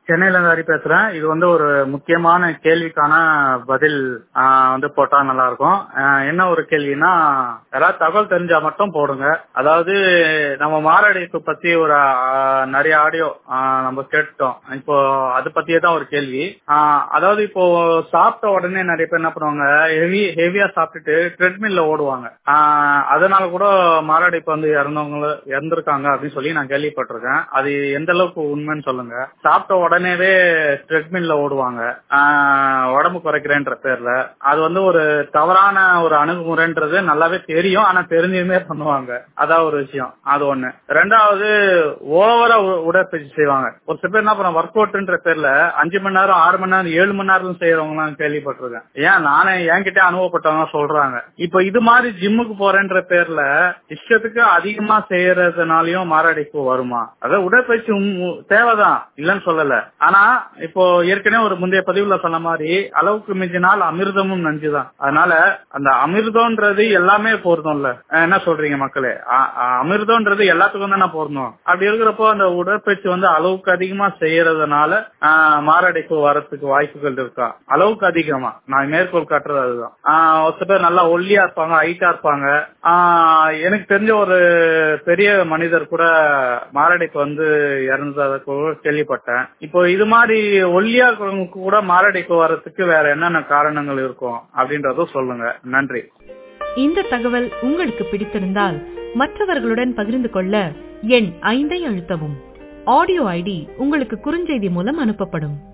சென்னையில இருந்து ஹரி பேசுறேன் இது வந்து ஒரு முக்கியமான கேள்விக்கான பதில் ஆஹ், வந்து போட்டா நல்லா இருக்கும் ஆஹ், என்ன ஒரு கேள்வினா யாராவது தகவல் தெரிஞ்சா மட்டும் போடுங்க அதாவது நம்ம மாரடைப்பு பத்தி ஒரு ஆஹ், நிறைய ஆடியோ நம்ம கேட்டுட்டோம் இப்போ அது பத்தியே தான் ஒரு கேள்வி ஆஹ், அதாவது இப்போ சாப்பிட்ட உடனே நிறைய பேர் என்ன பண்ணுவாங்க ஹெவி ஹெவியா சாப்பிட்டுட்டு ட்ரெட்மில்ல ஓடுவாங்க ஆஹ், அதனால கூட மாரடைப்பு வந்து இறந்தவங்க இறந்திருக்காங்க அப்படின்னு சொல்லி நான் கேள்விப்பட்டிருக்கேன் அது எந்த அளவுக்கு உண்மைன்னு சொல்லுங்க சாப்பிட்ட உடனேவே ட்ரெட்மில்ல ஓடுவாங்க ஆஹ், உடம்பு குறைக்கிறேன்ற பேர்ல அது வந்து ஒரு தவறான ஒரு அணுகுமுறைன்றது நல்லாவே தெரியும் ஆனா தெரிஞ்சுமே பண்ணுவாங்க அதான் ஒரு விஷயம் அது ஒண்ணு ரெண்டாவது ஓவரா உடற்பயிற்சி செய்வாங்க ஒரு சில பேர் என்ன பண்ண ஒர்க் அவுட்ன்ற பேர்ல அஞ்சு மணி நேரம் ஆறு மணி நேரம் ஏழு மணி நேரம் செய்யறவங்க எல்லாம் கேள்விப்பட்டிருக்கேன் ஏன் நானே என்கிட்ட அனுபவப்பட்டவங்க சொல்றாங்க இப்ப இது மாதிரி ஜிம்முக்கு போறேன்ற பேர்ல இஷ்டத்துக்கு அதிகமா செய்யறதுனாலயும் மாரடைப்பு வருமா அதாவது உடற்பயிற்சி உம் தேவைதான் இல்லைன்னு சொல்லல ஆனா இப்போ ஏற்கனவே ஒரு முந்தைய பதிவுல சொன்ன மாதிரி அளவுக்கு மிஞ்சினால் அமிர்தமும் நஞ்சுதான் அதனால அந்த அமிர்தம்ன்றது எல்லாமே பொருந்தும்ல அஹ் என்ன சொல்றீங்க மக்களே அ- அ- அமிர்தம்ன்றது எல்லாத்துக்கும் தானே பொருந்தும் அப்படி இருக்கிறப்போ அந்த உடற்பயிற்சி வந்து அளவுக்கு அதிகமா செய்யறதுனால ஆஹ், மாரடைப்பு வரத்துக்கு வாய்ப்புகள் இருக்கா அளவுக்கு அதிகமா நான் மேற்கோள் காட்டுறது அதுதான் ஆஹ், ஒரு சில பேர் நல்லா ஒல்லியா இருப்பாங்க ஹைட்டா இருப்பாங்க ஆஹ், எனக்கு தெரிஞ்ச ஒரு பெரிய மனிதர் கூட மாரடைப்பு வந்து இறந்ததை கூட கேள்விப்பட்டேன் இப்போ இது மாதிரி ஒல்லியா இருக்கிறவங்களுக்கு கூட மாரடைப்பு வரத்துக்கு வேற என்னென்ன காரணங்கள் இருக்கும் அப்படின்றதும் சொல்லுங்க நன்றி இந்த தகவல் உங்களுக்கு பிடித்திருந்தால் மற்றவர்களுடன் பகிர்ந்து கொள்ள எண் ஐந்தை அழுத்தவும் ஆடியோ ஐடி உங்களுக்கு குறுஞ்செய்தி மூலம் அனுப்பப்படும்